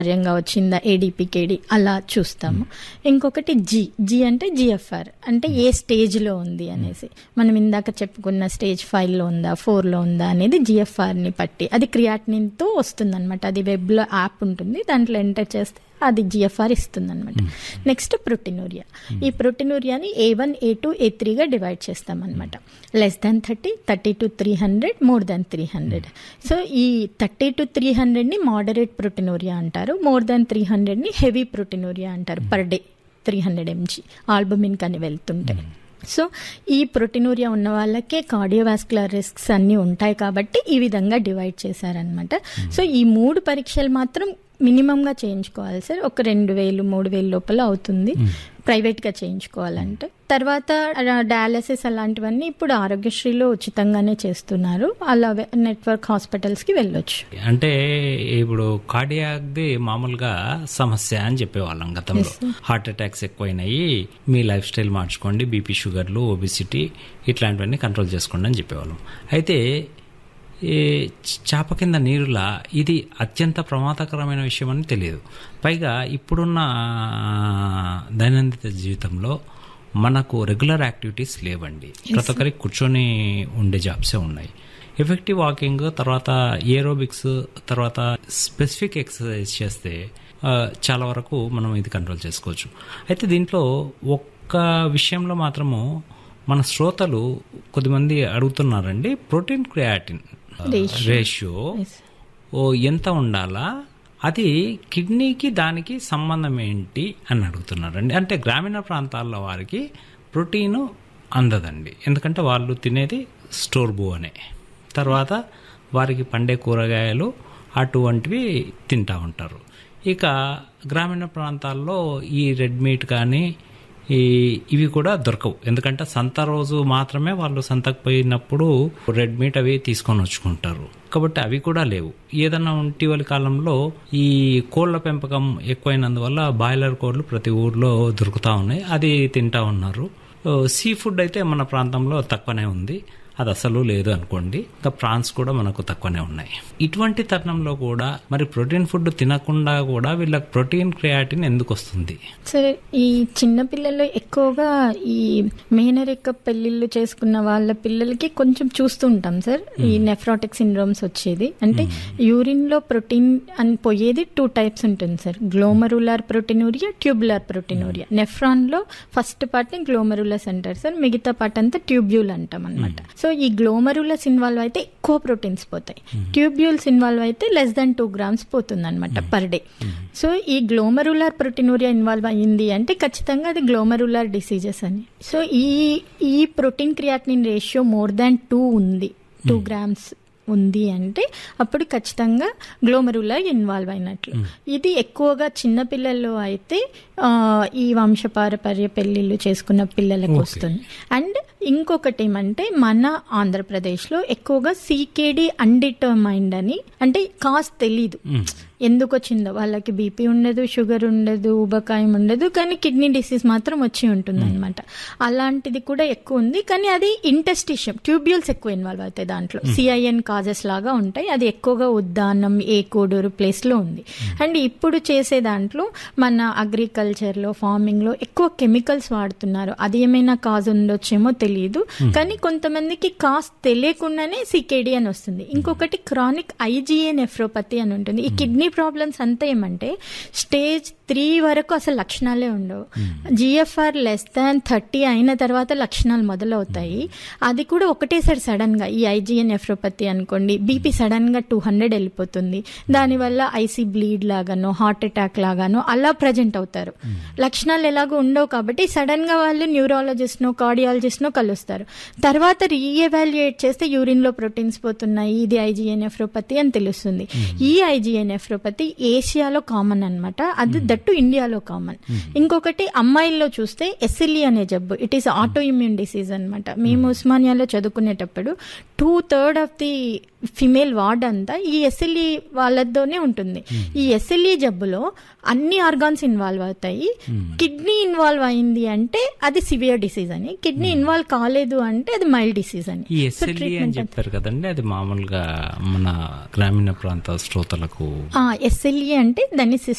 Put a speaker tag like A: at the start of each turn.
A: గా వచ్చిందా ఏడీపీ కేడి అలా చూస్తాము ఇంకొకటి జి జి అంటే జిఎఫ్ఆర్ అంటే ఏ స్టేజ్ లో ఉంది అనేసి మనం ఇందాక చెప్పుకున్న స్టేజ్ ఫైవ్ లో ఉందా ఫోర్ లో ఉందా అనేది జిఎఫ్ఆర్ ని బట్టి అది క్రియాటినిన్ తో వస్తుంది అనమాట అది వెబ్ లో యాప్ ఉంటుంది దాంట్లో ఎంటర్ చేస్తే అది జిఎఫ్ఆర్ ఇస్తుంది అనమాట నెక్స్ట్ ప్రోటీనూరియా ఈ ప్రోటీనూరియాని A one A two A త్రీగా డివైడ్ చేస్తాం అనమాట less than thirty thirty to three hundred more than three hundred so ఈ థర్టీ టు త్రీ హండ్రెడ్ని మోడరేట్ ప్రోటీనూరియా అంటారు మోర్ దాన్ త్రీ హండ్రెడ్ని హెవీ ప్రోటీనూరియా అంటారు per day three hundred mg albumin కానీ వెళ్తుంటే సో ఈ ప్రోటీనూరియా ఉన్న వాళ్ళకే కార్డియోవాస్కులర్ రిస్క్స్ అన్నీ ఉంటాయి కాబట్టి ఈ విధంగా డివైడ్ చేశారనమాట సో ఈ మూడు పరీక్షలు మాత్రం మినిమంగా చేయించుకోవాలి సార్ ఒక రెండు వేలు మూడు వేలు లోపల అవుతుంది ప్రైవేట్గా చేయించుకోవాలంటే తర్వాత డయాలసిస్ అలాంటివన్నీ ఇప్పుడు ఆరోగ్యశ్రీలో ఉచితంగానే చేస్తున్నారు అలా నెట్వర్క్ హాస్పిటల్స్కి వెళ్ళొచ్చు
B: అంటే ఇప్పుడు కార్డియాక్ది మామూలుగా సమస్య అని చెప్పేవాళ్ళం గతంలో హార్ట్ అటాక్స్ ఎక్కువైనాయి మీ లైఫ్ స్టైల్ మార్చుకోండి బీపీ షుగర్లు ఒబిసిటీ ఇట్లాంటివన్నీ కంట్రోల్ చేసుకోండి అని చెప్పేవాళ్ళం అయితే ఈ చేప కింద నీరులా ఇది అత్యంత ప్రమాదకరమైన విషయం అని తెలియదు పైగా ఇప్పుడున్న దైనందిన జీవితంలో మనకు రెగ్యులర్ యాక్టివిటీస్ లేవండి ప్రతి ఒక్కరికి కూర్చొని ఉండే జాబ్సే ఉన్నాయి ఎఫెక్టివ్ వాకింగ్ తర్వాత ఏరోబిక్స్ తర్వాత స్పెసిఫిక్ ఎక్సర్సైజ్ చేస్తే చాలా వరకు మనం ఇది కంట్రోల్ చేసుకోవచ్చు అయితే దీంట్లో ఒక్క విషయంలో మాత్రము మన శ్రోతలు కొద్దిమంది అడుగుతున్నారండి ప్రోటీన్ క్రియాటిన్ రేషియో ఓ ఎంత ఉండాలా అది కిడ్నీకి దానికి సంబంధం ఏంటి అని అడుగుతున్నారండి అంటే గ్రామీణ ప్రాంతాల్లో వారికి ప్రోటీన్ అందదండి ఎందుకంటే వాళ్ళు తినేది స్టోర్ బూ అనే తర్వాత వారికి పండే కూరగాయలు అటువంటివి తింటూ ఉంటారు ఇక గ్రామీణ ప్రాంతాల్లో ఈ రెడ్ మీట్ కానీ ఈ ఇవి కూడా దొరకవు ఎందుకంటే సంత రోజు మాత్రమే వాళ్ళు సంతకు పోయినప్పుడు రెడ్ మీట్ అవి తీసుకొని వచ్చుకుంటారు కాబట్టి అవి కూడా లేవు ఏదన్నా ఇటీవలి కాలంలో ఈ కోళ్ల పెంపకం ఎక్కువైనందువల్ల బాయిలర్ కోళ్లు ప్రతి ఊర్లో దొరుకుతా ఉన్నాయి అది తింటా ఉన్నారు సీ ఫుడ్ అయితే మన ప్రాంతంలో తక్కువనే ఉంది అది అసలు లేదు అనుకోండి ఇంకా ప్రాన్స్ కూడా మనకు తక్కువనే ఉన్నాయి ఇటువంటి తరుణంలో కూడా మరి ప్రోటీన్ ఫుడ్ తినకుండా కూడా వీళ్ళకి ప్రోటీన్ క్రియాటిన్ ఎందుకు వస్తుంది
A: సరే ఈ చిన్న పిల్లలు ఎక్కువగా ఈ మేనరిక పెళ్లిళ్ళు చేసుకున్న వాళ్ళ పిల్లలకి కొంచెం చూస్తూ ఉంటాం సార్ ఈ నెఫ్రాటిక్ సిండ్రోమ్స్ వచ్చేది అంటే యూరిన్ లో ప్రోటీన్ అని పోయేది టూ టైప్స్ ఉంటుంది sir glomerular proteinuria tubular proteinuria nephron లో ఫస్ట్ పార్ట్ ని గ్లోమరులస్ అంటారు సార్ మిగతా పార్ట్ అంతా ట్యూబ్యూల్ అంటాం అనమాట సో ఈ గ్లోమరులస్ ఇన్వాల్వ్ అయితే ఎక్కువ ప్రోటీన్స్ పోతాయి ట్యూబ్యూల్స్ ఇన్వాల్వ్ అయితే లెస్ దాన్ టూ గ్రామ్స్ పోతుంది అనమాట పర్ డే సో ఈ గ్లోమరులార్ ప్రోటీనూరియా ఇన్వాల్వ్ అయ్యింది అంటే ఖచ్చితంగా అది గ్లోమరులార్ డిసీజెస్ అని సో ఈ ఈ protein creatinine ratio more than two ఉంది టూ గ్రామ్స్ ఉంది అంటే అప్పుడు ఖచ్చితంగా గ్లోమరులా ఇన్వాల్వ్ అయినట్లు ఇది ఎక్కువగా చిన్న పిల్లల్లో అయితే ఈ వంశపారపర్య పెళ్లిళ్ళు చేసుకున్న పిల్లలకు వస్తుంది అండ్ ఇంకొకటి ఏమంటే మన ఆంధ్రప్రదేశ్లో ఎక్కువగా సీకేడి అన్డిటర్మైండ్ అని అంటే కాస్ట్ తెలీదు ఎందుకు వచ్చిందో వాళ్ళకి బీపీ ఉండదు షుగర్ ఉండదు ఊబకాయం ఉండదు కానీ కిడ్నీ డిసీజ్ మాత్రం వచ్చి ఉంటుంది అనమాట అలాంటిది కూడా ఎక్కువ ఉంది కానీ అది ఇంటెస్టిషియం ట్యూబ్యూల్స్ ఎక్కువ ఇన్వాల్వ్ అవుతాయి దాంట్లో సిఐఎన్ కాజెస్ లాగా ఉంటాయి అది ఎక్కువగా ఉద్దానం ఏ కోడూరు ప్లేస్లో ఉంది అండ్ ఇప్పుడు చేసే దాంట్లో మన అగ్రికల్చర్లో ఫార్మింగ్లో ఎక్కువ కెమికల్స్ వాడుతున్నారు అది ఏమైనా కాజ్ ఉండొచ్చేమో తెలియదు కానీ కొంతమందికి కాస్ట్ తెలియకుండానే సికేడి అని వస్తుంది ఇంకొకటి క్రానిక్ ఐజీఏ నెఫ్రోపతి అని ఉంటుంది ఈ కిడ్నీ ప్రాబ్లమ్స్ అంతా ఏమంటే స్టేజ్ త్రీ వరకు అసలు లక్షణాలే ఉండవు జిఎఫ్ఆర్ లెస్ దాన్ థర్టీ అయిన తర్వాత లక్షణాలు మొదలవుతాయి అది కూడా ఒకటేసారి సడన్ గా ఈ ఐజీఎన్ నెఫ్రోపతి అనుకోండి బీపీ సడన్ గా టూ హండ్రెడ్ వెళ్ళిపోతుంది దానివల్ల ఐసీ బ్లీడ్ లాగానో హార్ట్ అటాక్ లాగానో అలా ప్రజెంట్ అవుతారు లక్షణాలు ఎలాగో ఉండవు కాబట్టి సడన్ గా వాళ్ళు న్యూరాలజిస్ట్ నో కార్డియాలజిస్ట్ నో కలుస్తారు తర్వాత రీఎవాల్యుయేట్ చేస్తే యూరిన్ లో ప్రోటీన్స్ పోతున్నాయి ఇది ఐజీఎన్ నెఫ్రోపతి అని తెలుస్తుంది ఈ ఐజీఎన్ నెఫ్రోపతి ఏషియాలో కామన్ అనమాట అది దట్టు ఇండియాలో కామన్ ఇంకొకటి అమ్మాయిల్లో చూస్తే ఎస్ఎల్ఈ అనే జబ్బు it is autoimmune disease అనమాట మేము ఉస్మానియాలో చదువుకునేటప్పుడు two third of the female ward అంతా ఈ ఎస్ఎల్ఈ వాళ్ళతోనే ఉంటుంది ఈ ఎస్ఎల్ఈ జబ్బులో అన్ని ఆర్గాన్స్ ఇన్వాల్వ్ అవుతాయి కిడ్నీ ఇన్వాల్వ్ అయింది అంటే అది సివియర్ డిసీజ్ అని కిడ్నీ ఇన్వాల్వ్ కాలేదు అంటే అది మైల్డ్ డిసీజ్ అని
B: ఈ
A: So,
B: ఎస్ఎల్ఈ అని
A: treatment
B: చెప్పారు కదండి అది మామూలుగా మన గ్రామీణ ప్రాంత శ్రోతలకు
A: ఎస్ఎల్ఈ అంటే దాన్ని